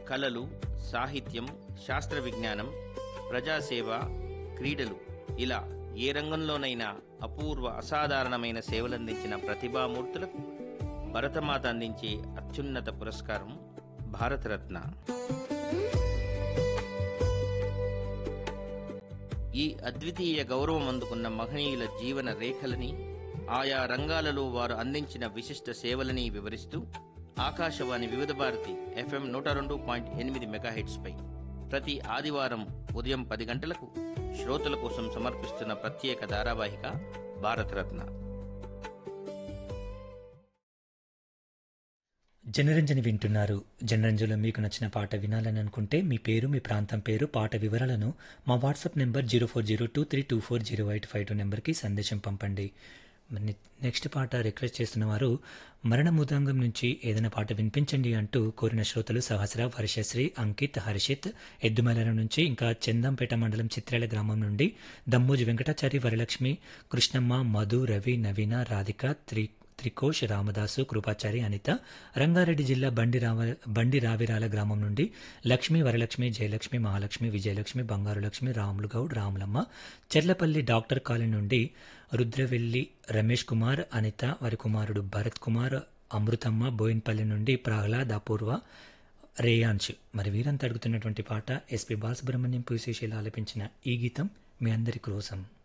కళలు సాహిత్యం శాస్త్ర విజ్ఞానం ప్రజాసేవ క్రీడలు ఇలా ఏ రంగంలోనైనా అపూర్వ అసాధారణమైన సేవలందించిన ప్రతిభామూర్తులకు భరతమాత అందించే అత్యున్నత పురస్కారం భారతరత్న ఈ అద్వితీయ గౌరవం అందుకున్న మహనీయుల జీవన రేఖలని ఆయా రంగాలలో వారు అందించిన విశిష్ట సేవలని వివరిస్తూ ఆకాశవాణి వివిధ భారతి ఎఫ్ఎం నూట రెండు పాయింట్ ఎనిమిది మెగాహెట్స్పై ప్రతి ఆదివారం ఉదయం పది గంటలకు శ్రోతల కోసం సమర్పిస్తున్న ప్రత్యేక ధారావాహిక భారతరత్న జనరంజని వింటున్నారు జనరంజలో మీకు నచ్చిన పాట వినాలని అనుకుంటే మీ పేరు మీ ప్రాంతం పేరు పాట వివరాలను మా WhatsApp number zero four zero two three two four zero eight five two నెంబర్కి సందేశం పంపండి మరి నెక్స్ట్ పాట రిక్వెస్ట్ చేస్తున్న వారు మరణ ముదాంగం నుంచి ఏదైనా పాట వినిపించండి అంటూ కోరిన శ్రోతలు సహస్ర వర్షశ్రీ అంకిత్ హర్షిత్ ఎద్దుమలరం నుంచి ఇంకా చందంపేట మండలం చిత్రాల గ్రామం నుండి దమ్మోజి వెంకటాచారి వరలక్ష్మి కృష్ణమ్మ మధు రవి నవీన రాధిక త్రి త్రికోష్ రామదాసు కృపాచారి అనిత రంగారెడ్డి జిల్లా బండి రావ బండి రావిరాల గ్రామం నుండి లక్ష్మి వరలక్ష్మి జయలక్ష్మి మహాలక్ష్మి విజయలక్ష్మి బంగారు లక్ష్మి రాములు గౌడ్ రాములమ్మ చెర్లపల్లి డాక్టర్ కాలనీ నుండి రుద్రవెల్లి రమేష్ కుమార్ అనిత వారి కుమారుడు భరత్ కుమార్ అమృతమ్మ బోయిన్పల్లి నుండి ప్రహ్లాద్ అపూర్వ రేయాంశ్ మరి వీరంతా అడుగుతున్నటువంటి పాట ఎస్పి బాలసుబ్రహ్మణ్యం పులిశేషిలు ఆలపించిన ఈ గీతం మీ అందరి కోసం